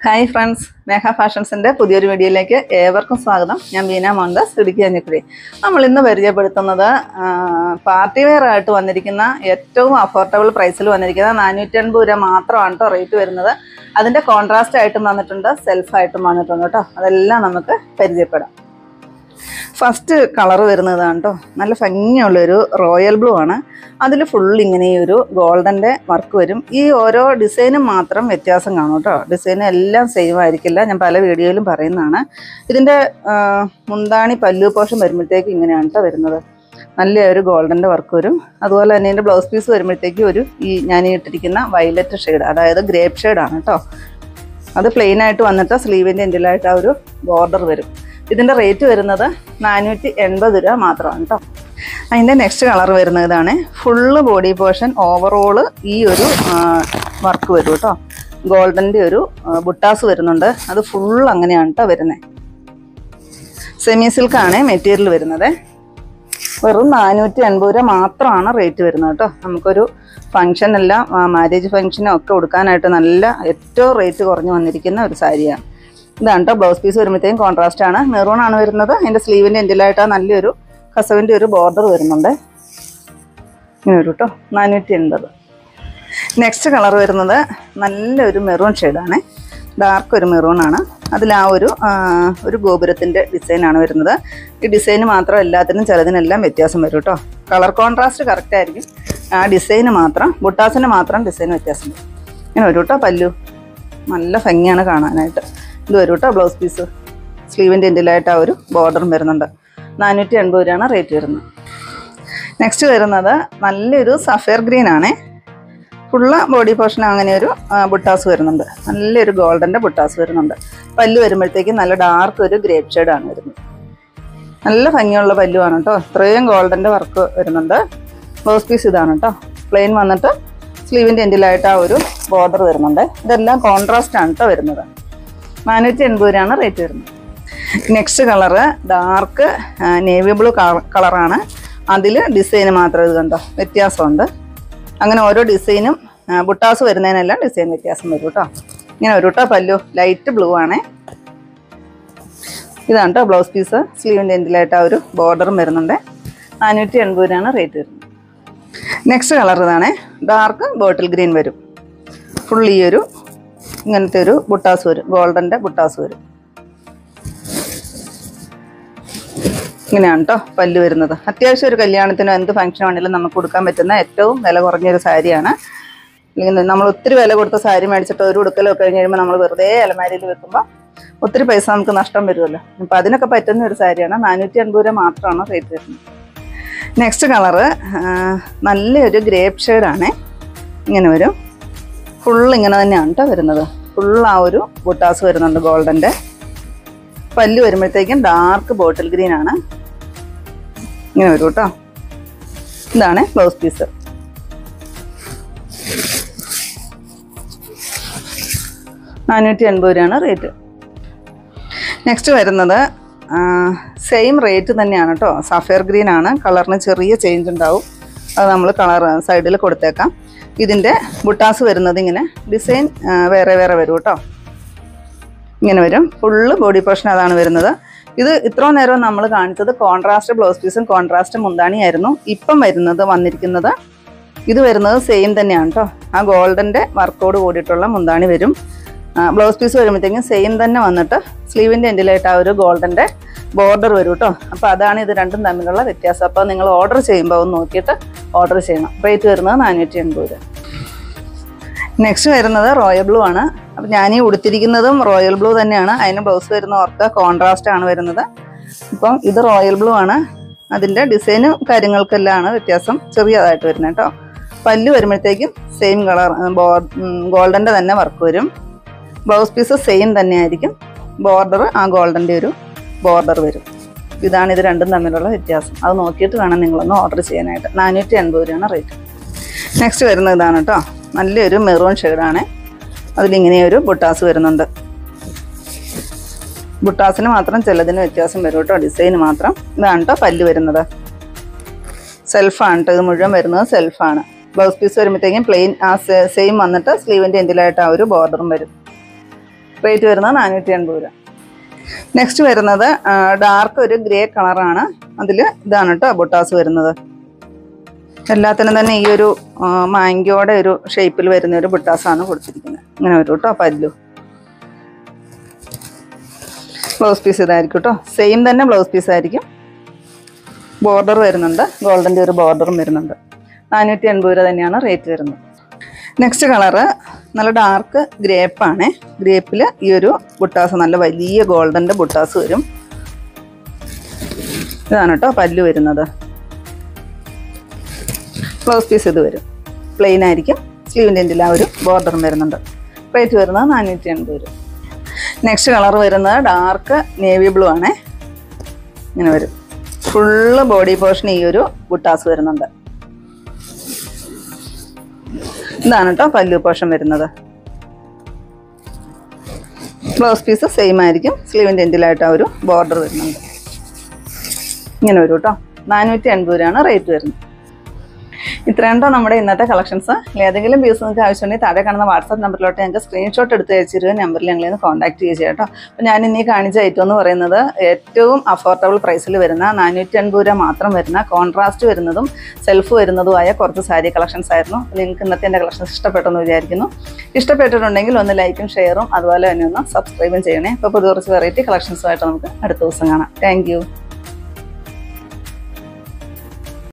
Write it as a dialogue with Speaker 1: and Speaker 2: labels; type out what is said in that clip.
Speaker 1: hi friends മേഘ ഫാഷൻസിന്റെ പുതിയൊരു വീഡിയോയിലേക്ക് ഏവർക്കും സ്വാഗതം ഞാൻ ബീന മോഹൻദാസ് ഇടുക്കി അഞ്ഞക്കുഴി നമ്മൾ ഇന്ന് പരിചയപ്പെടുത്തുന്നത് ആ, പാർട്ടി വെയർ ആയിട്ട് വന്നിരിക്കുന്ന ഏറ്റവും അഫോർഡബിൾ പ്രൈസിൽ വന്നിരിക്കുന്ന നാനൂറ്റി അൻപത് രൂപ മാത്രമാണ് കേട്ടോ റേറ്റ് വരുന്നത് അതിന്റെ കോൺട്രാസ്റ്റ് ആയിട്ടും വന്നിട്ടുണ്ട് സെൽഫായിട്ടും വന്നിട്ടുണ്ട് കേട്ടോ അതെല്ലാം നമുക്ക് പരിചയപ്പെടാം ഫസ്റ്റ് കളർ വരുന്നതാണ് കേട്ടോ നല്ല ഭംഗിയുള്ളൊരു റോയൽ ബ്ലൂ ആണ് അതിൽ ഫുൾ ഇങ്ങനെ ഈ ഒരു ഗോൾഡൻ്റെ വർക്ക് വരും ഈ ഓരോ ഡിസൈനും മാത്രം വ്യത്യാസം കാണും കേട്ടോ ഡിസൈൻ എല്ലാം സെയിം ആയിരിക്കില്ല ഞാൻ പല വീഡിയോയിലും പറയുന്നതാണ് ഇതിൻ്റെ ആ, മുന്താണി പല്ലു പോഷൻ വരുമ്പോഴത്തേക്ക് ഇങ്ങനെയാണ് കേട്ടോ വരുന്നത് നല്ല ഒരു ഗോൾഡൻ്റെ വർക്ക് വരും അതുപോലെ തന്നെ ഇതിൻ്റെ ബ്ലൗസ് പീസ് വരുമ്പോഴത്തേക്ക് ഒരു ഈ ഞാൻ ഈ ഇട്ടിരിക്കുന്ന വയലറ്റ് ഷെയ്ഡ് അതായത് ഗ്രേപ്പ് ഷെയ്ഡാണ് കേട്ടോ അത് പ്ലെയിൻ ആയിട്ട് വന്നിട്ട് സ്ലീവിൻ്റെ എൻഡിലായിട്ട് ആ ഒരു ബോർഡർ വരും ഇതിൻ്റെ റേറ്റ് വരുന്നത് നാനൂറ്റി എൺപത് രൂപ മാത്രമാണ് കേട്ടോ അതിൻ്റെ നെക്സ്റ്റ് കളർ വരുന്നത് ഇതാണ് ഫുള്ള് ബോഡി പോർഷൻ ഓവറോള് ഈ ഒരു വർക്ക് വരും കേട്ടോ ഗോൾഡൻ്റെ ഒരു ആ, ബുട്ടാസ് വരുന്നുണ്ട് അത് ഫുൾ അങ്ങനെയാണ് കേട്ടോ വരുന്നത് സെമി സിൽക്കാണ് മെറ്റീരിയൽ വരുന്നത് വെറും നാനൂറ്റി അൻപത് രൂപ മാത്രമാണ് റേറ്റ് വരുന്നത് കേട്ടോ നമുക്കൊരു ഫംഗ്ഷനെല്ലാം മാരേജ് ഫംഗ്ഷനും ഒക്കെ കൊടുക്കാനായിട്ട് നല്ല ഏറ്റവും റേറ്റ് കുറഞ്ഞു വന്നിരിക്കുന്ന ഒരു സാരിയാണ് ഇതാണ് കേട്ടോ ബ്ലൗസ് പീസ് വരുമ്പോഴത്തേക്കും കോൺട്രാസ്റ്റ് ആണ് മെറൂൺ ആണ് വരുന്നത് അതിൻ്റെ സ്ലീവിൻ്റെ എൻഡിലായിട്ട് ആ നല്ലൊരു കസവിൻ്റെ ഒരു ബോർഡർ വരുന്നുണ്ട് ഇങ്ങനെ ഒരു കേട്ടോ നാനൂറ്റി എൺപത് നെക്സ്റ്റ് കളർ വരുന്നത് നല്ലൊരു മെറൂൺ ഷെയ്ഡാണ് ഡാർക്ക് ഒരു മെറൂൺ ആണ് അതിൽ ആ ഒരു ആ, ഒരു ഗോപുരത്തിൻ്റെ ഡിസൈനാണ് വരുന്നത് ഈ ഡിസൈന് മാത്രം എല്ലാത്തിനും ചിലതിനെല്ലാം വ്യത്യാസം വരും കേട്ടോ കളർ കോൺട്രാസ്റ്റ് കറക്റ്റ് ആയിരിക്കും ആ ഡിസൈന് മാത്രം ബുട്ടാസിന് മാത്രം ഡിസൈൻ വ്യത്യാസം വരും ഇങ്ങനെ വരും കേട്ടോ പല്ലു നല്ല ഭംഗിയാണ് കാണാനായിട്ട് ഇത് വരും കേട്ടോ ബ്ലൗസ് പീസ് സ്ലീവിൻ്റെ എൻഡിലായിട്ട് ആ ഒരു ബോർഡറും വരുന്നുണ്ട് നാനൂറ്റി എൺപത് രൂപയാണ് റേറ്റ് വരുന്നത് നെക്സ്റ്റ് വരുന്നത് നല്ലൊരു സഫയർ ഗ്രീൻ ആണേ ഫുള്ള് ബോഡി പോർഷൻ അങ്ങനെ ഒരു ആ, ബുട്ടാസ് വരുന്നുണ്ട് നല്ലൊരു ഗോൾഡൻ്റെ ബുട്ടാസ് വരുന്നുണ്ട് പല്ല് വരുമ്പോഴത്തേക്കും നല്ല ഡാർക്ക് ഒരു ഗ്രേപ്പ് ഷെയ്ഡാണ് വരുന്നത് നല്ല ഭംഗിയുള്ള പല്ലുവാണ് കേട്ടോ ഇത്രയും ഗോൾഡൻ്റെ വർക്ക് വരുന്നുണ്ട് ബ്ലൗസ് പീസ് ഇതാണ് കേട്ടോ പ്ലെയിൻ വന്നിട്ട് സ്ലീവിൻ്റെ എൻഡിലായിട്ട് ആ ഒരു ബോർഡർ വരുന്നുണ്ട് ഇതെല്ലാം കോൺട്രാസ്റ്റ് ആണ് കേട്ടോ വരുന്നത് നാനൂറ്റി എൺപത് രൂപയാണ് റേറ്റ് വരുന്നത് next colour dark navy blue കളറാണ് അതിൽ ഡിസൈൻ മാത്രം ഇത് കണ്ടോ വ്യത്യാസമുണ്ട് അങ്ങനെ ഓരോ ഡിസൈനും ആ, ബുട്ടാസ് വരുന്നതിനെല്ലാം ഡിസൈൻ വ്യത്യാസം വരും കേട്ടോ ഇങ്ങനെ ഒരു കേട്ടോ പല്ലു ലൈറ്റ് ബ്ലൂ ആണേ ഇതാണ് കേട്ടോ ബ്ലൗസ് പീസ് സ്ലീവിൻ്റെ എൻഡിലായിട്ട് ആ ഒരു ബോർഡറും വരുന്നുണ്ട് നാനൂറ്റി എൺപത് രൂപയാണ് റേറ്റ് വരുന്നത് നെക്സ്റ്റ് കളർ ഇതാണേ ഡാർക്ക് ബോട്ടിൽ ഗ്രീൻ വരും ഫുൾ ഈ ഒരു ഇങ്ങനത്തെ ഒരു ബുട്ടാസ് വരും ഗോൾഡൻ്റെ ബുട്ടാസ് വരും ഇങ്ങനെയാണ് കേട്ടോ പല്ല് വരുന്നത് അത്യാവശ്യം ഒരു കല്യാണത്തിനോ എന്ത് ഫംഗ്ഷൻ ആണെങ്കിലും നമുക്ക് കൊടുക്കാൻ പറ്റുന്ന ഏറ്റവും വില കുറഞ്ഞൊരു സാരിയാണ് അല്ലെങ്കിൽ നമ്മൾ ഒത്തിരി വില കൊടുത്ത സാരി മേടിച്ചിട്ട് ഒരു ഉടുക്കലൊക്കെ കഴിഞ്ഞ് കഴിയുമ്പോൾ നമ്മൾ വെറുതെ അലമാരിയിൽ വെക്കുമ്പോൾ ഒത്തിരി പൈസ നമുക്ക് നഷ്ടം വരുമല്ലോ അപ്പോൾ അതിനൊക്കെ പറ്റുന്ന ഒരു സാരിയാണ് നാനൂറ്റി അൻപത് രൂപ മാത്രമാണ് റേറ്റ് വരുന്നത് നെക്സ്റ്റ് കളറ് നല്ലൊരു ഗ്രേപ്പ് ഷെയ്ഡാണേ ഇങ്ങനെ വരും ഫുൾ ഇങ്ങനെ തന്നെയാണ് കേട്ടോ വരുന്നത് ഫുൾ ആ ഒരു ബുട്ടാസ് വരുന്നുണ്ട് ഗോൾഡൻ്റെ പല്ല് വരുമ്പോഴത്തേക്കും ഡാർക്ക് ബോട്ടിൽ ഗ്രീൻ ആണ് ഇങ്ങനെ വരും കേട്ടോ ഇതാണ് ബ്ലൗസ് പീസ് നാനൂറ്റി എൺപത് രൂപയാണ് റേറ്റ് നെക്സ്റ്റ് വരുന്നത് സെയിം റേറ്റ് തന്നെയാണ് കേട്ടോ സഫയർ ഗ്രീൻ ആണ് കളറിന് ചെറിയ ചേഞ്ച് ഉണ്ടാവും അത് നമ്മൾ കളർ സൈഡിൽ കൊടുത്തേക്കാം ഇതിൻ്റെ ബുട്ടാസ് വരുന്നത് ഇങ്ങനെ ഡിസൈൻ വേറെ വേറെ വരും കേട്ടോ ഇങ്ങനെ വരും ഫുള്ള് ബോഡി പോർഷൻ അതാണ് വരുന്നത് ഇത് ഇത്രയും നേരം നമ്മൾ കാണിച്ചത് കോൺട്രാസ്റ്റ് ബ്ലൗസ് പീസും കോൺട്രാസ്റ്റ് മുന്താണിയായിരുന്നു ഇപ്പം വരുന്നത് വന്നിരിക്കുന്നത് ഇത് വരുന്നത് സെയിം തന്നെയാണ് കേട്ടോ ആ ഗോൾഡൻ്റെ വർക്കോട് കൂടിയിട്ടുള്ള മുന്താണി വരും ബ്ലൗസ് പീസ് വരുമ്പോഴത്തേക്കും സെയിം തന്നെ വന്നിട്ട് സ്ലീവിൻ്റെ എൻഡിലായിട്ട് ആ ഒരു ഗോൾഡൻ്റെ ബോർഡർ വരും കേട്ടോ അപ്പോൾ അതാണ് ഇത് രണ്ടും തമ്മിലുള്ള വ്യത്യാസം അപ്പോൾ നിങ്ങൾ ഓർഡർ ചെയ്യുമ്പോൾ ഒന്ന് നോക്കിയിട്ട് ഓർഡർ ചെയ്യണം റേറ്റ് വരുന്നത് നാനൂറ്റി എൺപത് രൂപ നെക്സ്റ്റ് വരുന്നത് റോയൽ ബ്ലൂ ആണ് അപ്പം ഞാൻ ഈ ഉടുത്തിരിക്കുന്നതും റോയൽ ബ്ലൂ തന്നെയാണ് അതിന് ബ്ലൗസ് വരുന്ന ഓർക്ക കോൺട്രാസ്റ്റ് ആണ് വരുന്നത് അപ്പം ഇത് റോയൽ ബ്ലൂ ആണ് അതിൻ്റെ ഡിസൈനും കാര്യങ്ങൾക്കെല്ലാം ആണ് വ്യത്യാസം ചെറിയതായിട്ട് വരുന്നത് കേട്ടോ പല്ല് വരുമ്പോഴത്തേക്കും സെയിം കളർ ഗോൾഡൻ്റെ തന്നെ വർക്ക് വരും ബ്ലൗസ് പീസ് സെയിം തന്നെ ആയിരിക്കും ബോർഡർ ആ ഗോൾഡൻ്റെ ഒരു ബോർഡർ വരും ഇതാണ് ഇത് രണ്ടും തമ്മിലുള്ള വ്യത്യാസം അത് നോക്കിയിട്ട് വേണം നിങ്ങളൊന്ന് ഓർഡർ ചെയ്യാനായിട്ട് നാനൂറ്റി എൺപത് രൂപയാണ് റേറ്റ് നെക്സ്റ്റ് വരുന്നത് ഇതാണ് കേട്ടോ നല്ലൊരു മെറൂൺ ഷെയ്ഡാണ് അതിലിങ്ങനെ ഒരു ബുട്ടാസ് വരുന്നുണ്ട് ബുട്ടാസിന് മാത്രം ചിലതിന് വ്യത്യാസം വരും കേട്ടോ ഡിസൈന് മാത്രം ഇതാണ് കേട്ടോ പല്ല് വരുന്നത് സെൽഫാണ് കേട്ടോ ഇത് മുഴുവൻ വരുന്നത് സെൽഫാണ് ബ്ലൗസ് പീസ് വരുമ്പോഴത്തേക്കും പ്ലെയിൻ ആ സെയിം വന്നിട്ട് സ്ലീവിൻ്റെ എൻഡിലായിട്ട് ആ ഒരു ബോർഡറും വരും റേറ്റ് വരുന്നത് നാനൂറ്റി എൺപത് രൂപ നെക്സ്റ്റ് വരുന്നത് ഡാർക്ക് ഒരു ഗ്രേ കളറാണ് അതിൽ ഇതാണ് കേട്ടോ ബുട്ടാസ് വരുന്നത് എല്ലാത്തിനും തന്നെ ഈ ഒരു ആ, മാങ്കോയുടെ ഒരു ഷേപ്പിൽ വരുന്ന ഒരു ബുട്ടാസാണ് കൊടുത്തിരിക്കുന്നത് ഇങ്ങനെ വരും കേട്ടോ പല്ലു ബ്ലൗസ് പീസ് ഇതായിരിക്കും കേട്ടോ സെയിം തന്നെ ബ്ലൗസ് പീസ് ആയിരിക്കും ബോർഡർ വരുന്നുണ്ട് ഗോൾഡൻ്റെ ഒരു ബോർഡറും വരുന്നുണ്ട് നാനൂറ്റി എൺപത് രൂപ തന്നെയാണ് റേറ്റ് വരുന്നത് നെക്സ്റ്റ് കളറ് നല്ല ഡാർക്ക് ഗ്രേപ്പാണ് ഗ്രേപ്പിൽ ഈ ഒരു ബുട്ടാസ് നല്ല വലിയ ഗോൾഡൻ്റെ ബുട്ടാസ് വരും ഇതാണ് കേട്ടോ പല്ലു വരുന്നത് ബ്ലൗസ് പീസ് ഇത് വരും പ്ലെയിൻ ആയിരിക്കും സ്ലീവിൻ്റെ എൻഡിൽ ആ ഒരു ബോർഡറും വരുന്നുണ്ട് റേറ്റ് വരുന്നത് നാനൂറ്റി എൺപത് രൂപ നെക്സ്റ്റ് കളർ വരുന്നത് ഡാർക്ക് നേവി ബ്ലൂ ആണ് ഇങ്ങനെ വരും ഫുള്ള് ബോഡി പോർഷൻ ഈ ഒരു ബുട്ടാസ് വരുന്നുണ്ട് ഇതാണ് കേട്ടോ പല്ലു പോർഷൻ വരുന്നത് ബ്ലൗസ് പീസ് സെയിം ആയിരിക്കും സ്ലീവിൻ്റെ എൻഡിലായിട്ട് ആ ഒരു ബോർഡർ വരുന്നുണ്ട് ഇങ്ങനെ വരും കേട്ടോ നാനൂറ്റി എൺപത് രൂപയാണ് റേറ്റ് വരുന്നത് ഇത്രയുണ്ടോ നമ്മുടെ ഇന്നത്തെ കളക്ഷൻസ് ഏതെങ്കിലും പീസ് നിങ്ങൾക്ക് ആവശ്യമുണ്ടെങ്കിൽ താഴെ കാണുന്ന വാട്സാപ്പ് നമ്പറിലോട്ട് ഞങ്ങൾക്ക് സ്ക്രീൻഷോട്ട് എടുത്ത് അയച്ചിരുക നമ്പറിൽ ഞങ്ങളെ ഒന്ന് കോൺടാക്ട് ചെയ്യുക കേട്ടോ അപ്പോൾ ഞാൻ ഇനി കാണിച്ച ഐറ്റം എന്ന് പറയുന്നത് ഏറ്റവും അഫോർഡബിൾ പ്രൈസിൽ വരുന്ന നാനൂറ്റി അൻപത് രൂപ മാത്രം വരുന്ന കോൺട്രാസ്റ്റ് വരുന്നതും സെൽഫ് വരുന്നതുമായ കുറച്ച് സാരി കളക്ഷൻസ് ആയിരുന്നു അപ്പോൾ നിങ്ങൾക്ക് ഇന്നത്തെ എൻ്റെ കളക്ഷൻസ് ഇഷ്ടപ്പെട്ടെന്ന് വിചാരിക്കുന്നു ഇഷ്ടപ്പെട്ടിട്ടുണ്ടെങ്കിൽ ഒന്ന് ലൈക്കും ഷെയറും അതുപോലെ തന്നെ ഒന്ന് സബ്സ്ക്രൈബും ചെയ്യണേ അപ്പോൾ പുതിയ കുറച്ച് വെറൈറ്റി കളക്ഷൻസുമായിട്ട് നമുക്ക് അടുത്ത ദിവസം കാണാം താങ്ക്